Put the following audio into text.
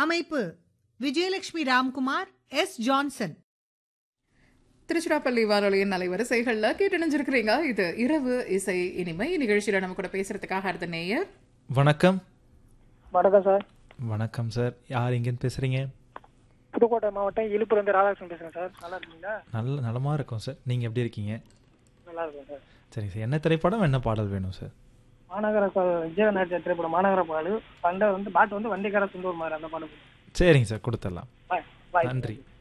அமைப்பு Vijayalakshmi Ramkumar S Johnson Tiruchirappalli வானொலியின் அலைவரிசைகள்ல கேட்டணிஞ்சிருக்கிறீங்க இது இரவு இசை இனிமை நிகழ்ச்சியில நம்ம கூட பேசுறதுக்காக அடுத்த நேயர் வணக்கம் வணக்கம் சார் வணக்கம் சார் யார் எங்கேருந்து பேசுகிறீங்க புதுக்கோட்டை மாவட்டம் இழுப்புலேருந்து ராதாகிருஷ்ணன் பேசுகிறேன் சார் நல்லா இருக்கீங்களா நல்ல நலமாக இருக்கும் சார் நீங்கள் எப்படி இருக்கீங்க நல்லா இருக்கேன் சார் சரிங்க சார் என்ன திரைப்படம் என்ன பாடல் வேணும் சார் மாநகர பா- விஜயநாட்டிய திரைப்படம் மாநகர பாடு பண்டை வந்து பாட்டு வந்து வண்டிக்கார சுந்தூர் மாதிரி அந்த பாடு சரிங்க சார் கொடுத்துடலாம் பாய் பாய் நன்றி